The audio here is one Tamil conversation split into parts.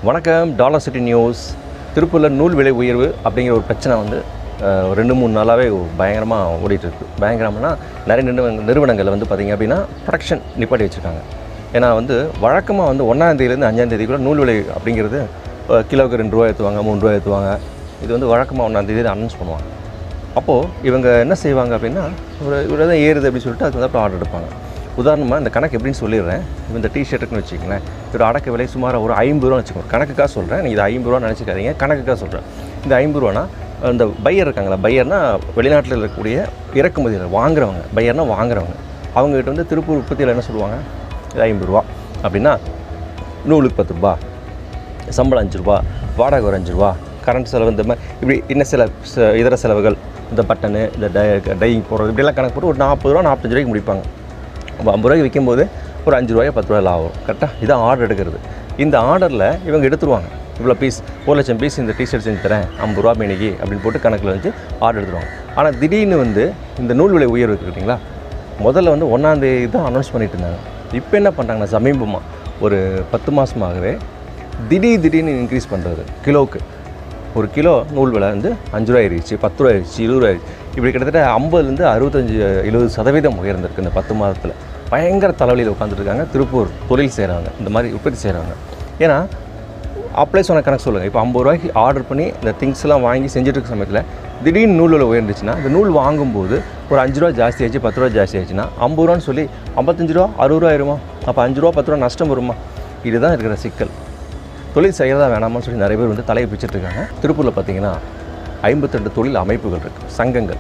வணக்கம் டாலர் சிட்டி நியூஸ் திருப்பூரில் நூல் விலை உயர்வு அப்படிங்கிற ஒரு பிரச்சனை வந்து அஹ், ஒரு ரெண்டு மூணு நாளாகவே பயங்கரமாக ஓடிட்டு இருக்கு பயங்கரம்னா நிறைய நிறுவன நிறுவனங்கள் வந்து பார்த்திங்க அப்படின்னா ப்ரொடக்ஷன் நிப்பாட்டி வச்சுருக்காங்க ஏன்னா வந்து வழக்கமாக வந்து ஒன்றாந்தேதியிலேருந்து அஞ்சாந்தேதிக்குள்ளே நூல் விலை அப்படிங்கிறது அஹ், கிலோவுக்கு ரெண்டு ரூபா ஏற்றுவாங்க மூணு ரூபா ஏற்றுவாங்க இது வந்து வழக்கமாக ஒன்றாந்தேதி அனௌன்ஸ் பண்ணுவாங்க அப்போது இவங்க என்ன செய்வாங்க அப்படின்னா ஒரு இவ்வளோ தான் ஏறுது அப்படின்னு சொல்லிட்டு அதுக்கு வந்து ஆர்டர் எடுப்பாங்க உதாரணமாக இந்த கணக்கு எப்படின்னு சொல்லிடுறேன் இப்போ இந்த டிஷர்ட்டுக்குன்னு வச்சுக்கங்களேன் இதோட அடக்க விலை சுமார் ஒரு ஐம்பது ரூபா வச்சுக்கோங்க கணக்குக்காக சொல்கிறேன் நீங்கள் இது ஐம்பது ரூபா நினச்சிக்காதீங்க கணக்குக்காக சொல்கிறேன் இந்த ஐம்பது ரூபானா இந்த பையர் இருக்காங்களா பையர்னா வெளிநாட்டில் இருக்கக்கூடிய இறக்குமதியில் வாங்குறவங்க பையர்னா வாங்குறவங்க அவங்ககிட்ட வந்து திருப்பூர் உற்பத்தியில் என்ன சொல்லுவாங்க இது ஐம்பது ரூபா அப்படின்னா நூலுக்கு பத்து ரூபா சம்பளம் அஞ்சு ரூபா வாடகை ஒரு அஞ்சு ரூபா கரண்ட் செலவு இந்த மாதிரி இப்படி இன்னும் சில ச- இதர செலவுகள் இந்த பட்டனு இந்த டை டையிங் போடுறது இப்படியெல்லாம் கணக்கு போட்டு ஒரு நாற்பது ரூபா நாற்பத்தஞ்சு ரூபாய்க்கு முடிப்பாங்க அப்போ ஐம்பது ரூபாய்க்கு விற்கும்போது ஒரு அஞ்சு ரூபாய் பத்து ரூபாய் லாபம் கரெக்டாக இதான் ஆர்டர் எடுக்கிறது இந்த ஆர்டரில் இவங்க எடுத்துருவாங்க இவ்வளோ பீஸ் ஒரு லட்சம் பீஸ் இந்த டிஷர்ட் செஞ்சு தரேன் ஐம்பது ரூபா மேனிக்கு அப்படின்னு போட்டு கணக்கில் வச்சு ஆர்டர் எடுத்துருவாங்க ஆனால் திடீர்னு வந்து இந்த நூல் விலை உயர்வு இருக்கு பார்த்தீங்களா முதல்ல வந்து ஒன்றாந்தேதி தான் அனௌன்ஸ் பண்ணிட்டு இருந்தாங்க இப்போ என்ன பண்ணுறாங்கன்னா சமீபமாக ஒரு பத்து மாதமாகவே திடீர் திடீர்னு இன்க்ரீஸ் பண்ணுறது கிலோவுக்கு ஒரு கிலோ நூல் விலை வந்து அஞ்சு ரூபா ஆயிடுச்சு பத்து ரூபா ஆயிடுச்சு இருபது ரூபா ஆயிடுச்சு இப்படி கிட்டத்தட்ட ஐம்பதுலேருந்து அறுபத்தஞ்சு எழுபது சதவீதம் உயர்ந்திருக்கு இந்த பத்து மாதத்தில் பயங்கர தலைவலியில் உட்காந்துருக்காங்க திருப்பூர் தொழில் செய்கிறவங்க இந்த மாதிரி உற்பத்தி செய்கிறவங்க ஏன்னா அப்ளை சொன்ன கணக்கு சொல்லுங்கள் இப்போ ஐம்பது ரூபாய்க்கு ஆர்டர் பண்ணி இந்த திங்ஸ்லாம் வாங்கி செஞ்சுட்டு இருக்க சமயத்தில் திடீர்னு நூல் விலை உயர்ந்துச்சுன்னா இந்த நூல் வாங்கும்போது ஒரு அஞ்சு ரூபா ஜாஸ்தி ஆச்சு பத்து ரூபா ஜாஸ்தி ஆச்சுன்னா ஐம்பது ரூபான்னு சொல்லி ஐம்பத்தஞ்சு ரூபா அறுபது ரூபா ஆயிருமா அப்போ அஞ்சு ரூபா பத்து ரூபா நஷ்டம் வருமா இதுதான் இருக்கிற சிக்கல் தொழில் செய்கிறதா வேணாமான்னு சொல்லி நிறைய பேர் வந்து தலையை பிச்சுட்டு இருக்காங்க திருப்பூரில் பார்த்தீங்கன்னா ஐம்பத்தெண்டு தொழில் அமைப்புகள் இருக்குது சங்கங்கள்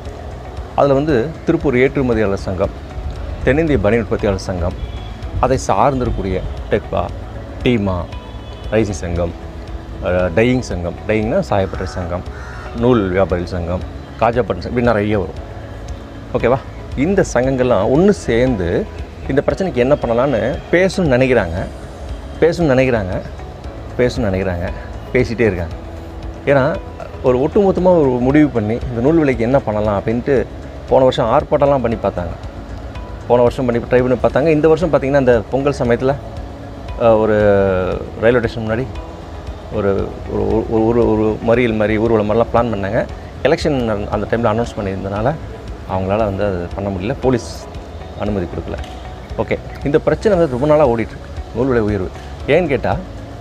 அதில் வந்து திருப்பூர் ஏற்றுமதியாளர் சங்கம் தென்னிந்திய பனியன் உற்பத்தியாளர் சங்கம் அதை சார்ந்திருக்கக்கூடிய டெக்பா டீமா ரைசிங் சங்கம் அஹ், டையிங் சங்கம் டையிங்னா சாயப்பட்டறை சங்கம் நூல் வியாபாரி சங்கம் காஜாப்பட்டு சங்கம் இப்படி நிறைய வரும் ஓகேவா இந்த சங்கங்கள்லாம் ஒன்று சேர்ந்து இந்த பிரச்சனைக்கு என்ன பண்ணலான்னு பேசணும்னு நினைக்கிறாங்க பேசணும்னு நினைக்கிறாங்க பேசணும்னு நினைக்கிறாங்க பேசிகிட்டே இருக்காங்க ஏன்னா ஒரு ஒட்டுமொத்தமாக ஒரு முடிவு பண்ணி இந்த நூல் விலைக்கு என்ன பண்ணலாம் அப்படின்ட்டு போன வருஷம் ஆர்ப்பாட்டம்லாம் பண்ணி பார்த்தாங்க போன வருஷம் பண்ணி ட்ரை பண்ணி பார்த்தாங்க இந்த வருஷம் பார்த்திங்கன்னா இந்த பொங்கல் சமயத்தில் ஒரு ரயில்வே ஸ்டேஷன் முன்னாடி ஒரு ஒரு ஒரு ஒரு ஒரு மறியல் மாதிரி ஊர்வலம் மாதிரிலாம் பிளான் பண்ணாங்க எலெக்ஷன் அந்த டைமில் அனௌன்ஸ் பண்ணியிருந்தனால அவங்களால வந்து அது பண்ண முடியல போலீஸ் அனுமதி கொடுக்கல ஓகே இந்த பிரச்சனை வந்து ரொம்ப நாளாக ஓடிட்டுருக்கு நூல் விலை உயர்வு ஏன்னு கேட்டால்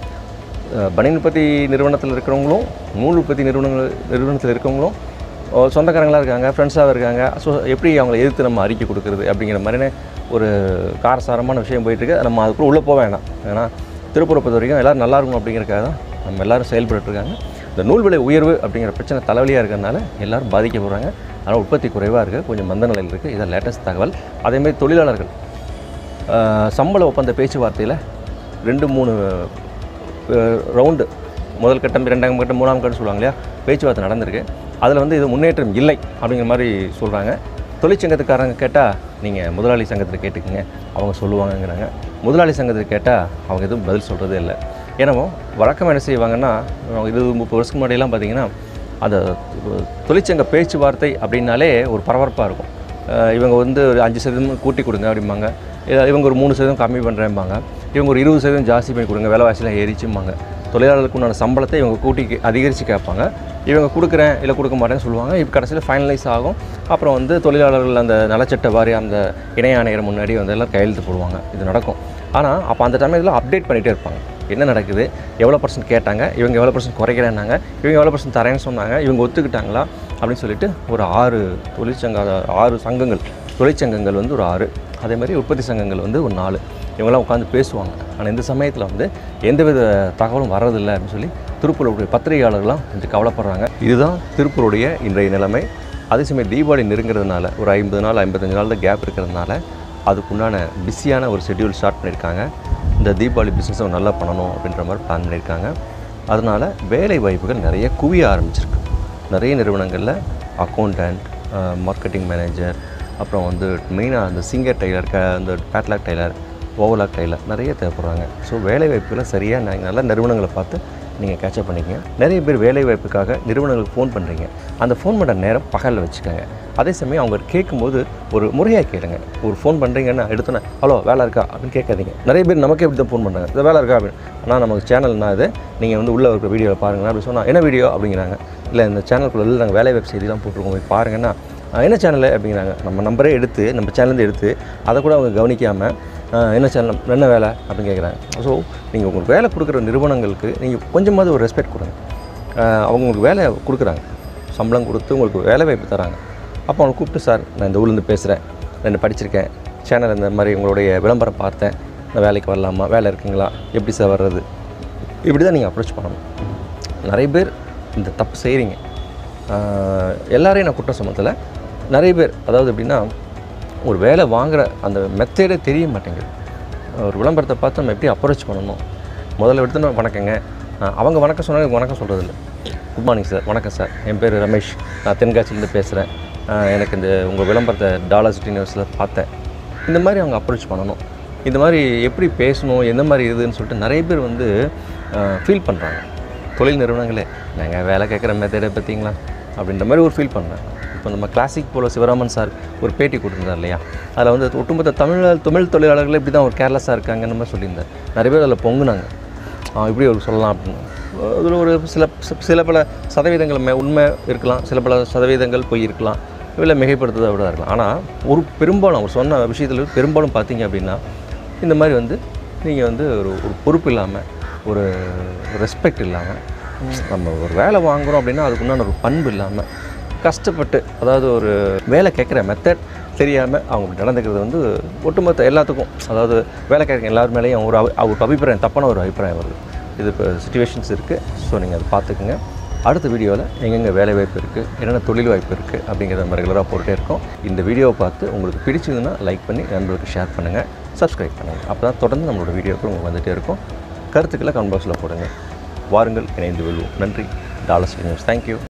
பனியன் உற்பத்தி நிறுவனத்தில் இருக்கிறவங்களும் நூல் உற்பத்தி நிறுவனங்கள் நிறுவனத்தில் இருக்கவங்களும் அஹ், சொந்தக்காரங்களா இருக்காங்க ஃப்ரெண்ட்ஸாக இருக்காங்க ஸோ எப்படி அவங்கள எதிர்த்து நம்ம அறிக்கை கொடுக்குறது அப்படிங்கிற மாதிரியான ஒரு காரசாரமான விஷயம் போயிட்டுருக்கு நம்ம அதுக்குள்ளே உள்ளே போக வேண்டாம் ஏன்னா திருப்பூரை பொறுத்த வரைக்கும் எல்லோரும் நல்லா இருக்கும் அப்படிங்கிறக்காக தான் நம்ம எல்லோரும் செயல்பட்டு இருக்காங்க இந்த நூல் விலை உயர்வு அப்படிங்கிற பிரச்சனை தலைவலியாக இருக்கிறதுனால எல்லோரும் பாதிக்கப்படுறாங்க அதனால் உற்பத்தி குறைவாக இருக்குது கொஞ்சம் மந்த நிலையில் இருக்குது இதான் லேட்டஸ்ட் தகவல் அதேமாதிரி தொழிலாளர்கள் அஹ், சம்பள ஒப்பந்த பேச்சுவார்த்தையில் ரெண்டு மூணு ரவுண்டு முதல் கட்டம் இரண்டாம் கட்டம் மூணாம் கட்டம் சொல்லுவாங்க இல்லையா பேச்சுவார்த்தை நடந்திருக்கு அதில் வந்து இது முன்னேற்றம் இல்லை அப்படிங்கிற மாதிரி சொல்கிறாங்க தொழிற்சங்கத்துக்காரங்க கேட்டால் நீங்கள் முதலாளி சங்கத்தில் கேட்டுக்குங்க அவங்க சொல்லுவாங்கங்கிறாங்க முதலாளி சங்கத்தில் கேட்டால் அவங்க எதுவும் பதில் சொல்கிறதே இல்லை ஏன்னா வழக்கம் என்ன செய்வாங்கன்னா இருபது முப்பது வருஷத்துக்கு முன்னாடியெல்லாம் பார்த்தீங்கன்னா அந்த தொழிற்சங்க பேச்சுவார்த்தை அப்படின்னாலே ஒரு பரபரப்பாக இருக்கும் அஹ் இவங்க வந்து ஒரு அஞ்சு சதவீதம் கூட்டி கொடுங்க அப்படிம்பாங்க இல்ல இவங்க ஒரு மூணு சதவீதம் கம்மி பண்ணுறேன்பாங்க இவங்க ஒரு இருபது சதவீதம் ஜாஸ்தி பண்ணி கொடுங்க விலைவாசிலாம் ஏறிச்சும்பாங்க தொழிலாளர்களுக்கு உண்டான சம்பளத்தை இவங்க கூட்டி கே- அதிகரித்து கேட்பாங்க இவங்க கொடுக்குறேன் இல்லை கொடுக்க மாட்டேன்னு சொல்லுவாங்க இப்போ கடைசியில் ஃபைனலைஸ் ஆகும் அப்புறம் வந்து தொழிலாளர்கள் அந்த நலச்சட்ட வாரி அந்த இணை ஆணையர் முன்னாடி வந்து எல்லாம் கையெழுத்து போடுவாங்க இது நடக்கும் ஆனால் அப்போ அந்த டைம் இதெல்லாம் அப்டேட் பண்ணிகிட்டே இருப்பாங்க என்ன நடக்குது எவ்வளோ பர்சன்ட் கேட்டாங்க இவங்க எவ்வளோ பர்சன்ட் குறைக்கிறேன்னாங்க இவங்க எவ்வளோ பர்சன்ட் தரேன்னு சொன்னாங்க இவங்க ஒத்துக்கிட்டாங்களா அப்படின்னு சொல்லிட்டு ஒரு ஆறு தொழிற்சங்க அதாவது ஆறு சங்கங்கள் தொழிற்சங்கங்கள் வந்து ஒரு ஆறு அதே மாதிரி உற்பத்தி சங்கங்கள் வந்து ஒரு நாலு இவங்கெல்லாம் உட்காந்து பேசுவாங்க ஆனால் இந்த சமயத்தில் வந்து எந்தவித தகவலும் வர்றதில்லை அப்படின்னு சொல்லி திருப்பூருடைய பத்திரிகையாளர்கள்லாம் கொஞ்சம் கவலைப்படுறாங்க இதுதான் திருப்பூருடைய இன்றைய நிலைமை அதே சமயம் தீபாவளி நெருங்கிறதுனால ஒரு ஐம்பது நாள் ஐம்பத்தஞ்சு நாள் தான் கேப் இருக்கிறதுனால அதுக்குண்டான பிஸியான ஒரு ஷெட்யூல் ஸ்டார்ட் பண்ணியிருக்காங்க இந்த தீபாவளி பிஸ்னஸை நல்லா பண்ணணும் அப்படின்ற மாதிரி பிளான் பண்ணியிருக்காங்க அதனால் வேலை வாய்ப்புகள் நிறைய குவிய ஆரம்பிச்சிருக்கு நிறைய நிறுவனங்களில் அக்கௌண்டன்ட் மார்க்கெட்டிங் மேனேஜர் அப்புறம் வந்து மெயினாக அந்த சிங்கர் டெய்லர் க அந்த பேட்லாக் டெய்லர் ஓவலாக் டெய்லர் நிறைய தேவைப்படுறாங்க ஸோ வேலை வாய்ப்புகளை சரியாக நல்ல நிறுவனங்களை பார்த்து நீங்கள் கேட்சப் பண்ணிக்கங்க நிறைய பேர் வேலை வாய்ப்புக்காக நிறுவனங்களுக்கு ஃபோன் பண்ணுறீங்க அந்த ஃபோன் பண்ணுற நேரம் பகலில் வச்சுக்கோங்க அதே சமயம் அவங்க கேட்கும்போது ஒரு முறையாக கேளுங்க ஒரு ஃபோன் பண்ணுறீங்கன்னா எடுத்தோன்னே ஹலோ வேலை இருக்கா அப்படின்னு கேட்காதீங்க நிறைய பேர் நமக்கே இப்படி தான் ஃபோன் பண்ணுறாங்க இந்த வேலை இருக்கா அப்படின்னு ஆனால் நமக்கு சேனல்னா இது நீங்கள் வந்து உள்ளே இருக்கிற வீடியோவில் பாருங்கள் அப்படி சொன்னால் என்ன வீடியோ அப்படிங்கிறாங்க இல்லை இந்த சேனலுக்குள்ள நாங்கள் வேலை வெப் செய்திலாம் போட்டிருக்கோம் போய் பாருங்கன்னா "ஆ, என்ன சேனலு அப்படிங்கிறாங்க நம்ம நம்பரே எடுத்து நம்ம சேனல்லேருந்து எடுத்து அதை கூட அவங்க கவனிக்காமல் என்ன சேனல் என்ன வேலை அப்படின்னு கேட்குறாங்க ஸோ நீங்கள் உங்களுக்கு வேலை கொடுக்குற நிறுவனங்களுக்கு நீங்கள் கொஞ்சமாவது ஒரு ரெஸ்பெக்ட் கொடுங்க ஆஹ் அவங்க உங்களுக்கு வேலை கொடுக்குறாங்க சம்பளம் கொடுத்து உங்களுக்கு வேலை வாய்ப்பு தராங்க அப்போ அவங்க கூப்பிட்டு சார் நான் இந்த ஊர்லேருந்து பேசுகிறேன் நான் படிச்சிருக்கேன் சேனல் இந்த மாதிரி உங்களுடைய விளம்பரம் பார்த்தேன் நான் வேலைக்கு வரலாமா வேலை இருக்குங்களா எப்படி சார் வர்றது இப்படி தான் நீங்கள் அப்ரோச் பண்ணணும் நிறைய பேர் இந்த தப்பு செய்கிறீங்க எல்லாரையும் நான் குற்றம் சுமத்தலை நிறைய பேர் அதாவது எப்படின்னா ஒரு வேலை வாங்குற அந்த மெத்தேடே தெரிய மாட்டேங்குது ஒரு விளம்பரத்தை பார்த்து நம்ம எப்படி அப்ரோச் பண்ணணும் முதல்ல எடுத்துன்னு வணக்கங்க அஹ் அவங்க வணக்கம் சொன்னாங்க எனக்கு வணக்கம் சொல்கிறதில்ல குட் மார்னிங் சார் வணக்கம் சார் என் பேர் ரமேஷ் நான் தென்காசிலேருந்து பேசுகிறேன் எனக்கு இந்த உங்கள் விளம்பரத்தை டாலர் சிட்டி நியூஸில் பார்த்தேன் இந்த மாதிரி அவங்க அப்ரோச் பண்ணணும் இந்த மாதிரி எப்படி பேசணும் எந்த மாதிரி இதுன்னு சொல்லிட்டு நிறைய பேர் வந்து ஃபீல் பண்ணுறாங்க தொழில் நிறுவனங்களே நாங்கள் வேலை கேட்குற மெத்தடை பார்த்தீங்களா அப்படின்ற மாதிரி ஒரு ஃபீல் பண்ணுறேன் இப்போ நம்ம கிளாசிக் போல சிவராமன் சார் ஒரு பேட்டி கொடுத்துருந்தார் இல்லையா அதில் வந்து ஒட்டுமொத்த தமிழ் தமிழ் தொழிலாளர்கள் இப்படி தான் ஒரு கேர்லெஸ்ஸாக இருக்காங்கன்னு மாதிரி சொல்லியிருந்தார் நிறைய பேர் அதில் பொங்குனாங்க ஆ, இப்படி ஒரு சொல்லலாம் அப்படின்னு அதில் ஒரு சில சில பல சதவீதங்கள் மே உண்மை இருக்கலாம் சில பல சதவீதங்கள் பொய் இருக்கலாம் இல்லை மிகைப்படுத்துறதை விட இருக்கலாம் ஆனால் ஒரு பெரும்பாலும் அவர் சொன்ன விஷயத்தில் பெரும்பாலும் பார்த்தீங்க அப்படின்னா இந்த மாதிரி வந்து நீங்கள் வந்து ஒரு ஒரு பொறுப்பு இல்லாமல் ஒரு ரெஸ்பெக்ட் இல்லாமல் நம்ம ஒரு வேலை வாங்குகிறோம் அப்படின்னா அதுக்குண்டான ஒரு பண்பு இல்லாமல் கஷ்டப்பட்டு அதாவது ஒரு வேலை கேட்குற மெத்தட் தெரியாமல் அவங்க இப்படி நடந்துக்கிறது வந்து ஒட்டுமொத்த எல்லாத்துக்கும் அதாவது வேலை கேட்குற எல்லார் மேலேயும் ஒரு அபி- ஒரு அபிப்பிராயம் தப்பான ஒரு அபிப்பிராயம் வருது இது இப்போ சுச்சுவேஷன்ஸ் இருக்குது ஸோ நீங்கள் அதை பார்த்துக்குங்க அடுத்த வீடியோவில் எங்கெங்கே வேலை வாய்ப்பு இருக்குது என்னென்ன தொழில் வாய்ப்பு இருக்குது அப்படிங்கிறத நம்ம ரெகுலராக போட்டுட்டே இருக்கோம் இந்த வீடியோவை பார்த்து உங்களுக்கு பிடிச்சதுன்னா லைக் பண்ணி நண்பர்களுக்கு ஷேர் பண்ணுங்கள் சப்ஸ்கிரைப் பண்ணுங்கள் அப்போ தான் தொடர்ந்து நம்மளோட வீடியோக்கள் உங்களுக்கு வந்துகிட்டே இருக்கும் கருத்துக்களை கமெண்ட் பாக்ஸில் போடுங்க வாருங்கள் இணைந்து வெல்வோம் நன்றி டாலர்ஸ் நியூஸ் தேங்க்யூ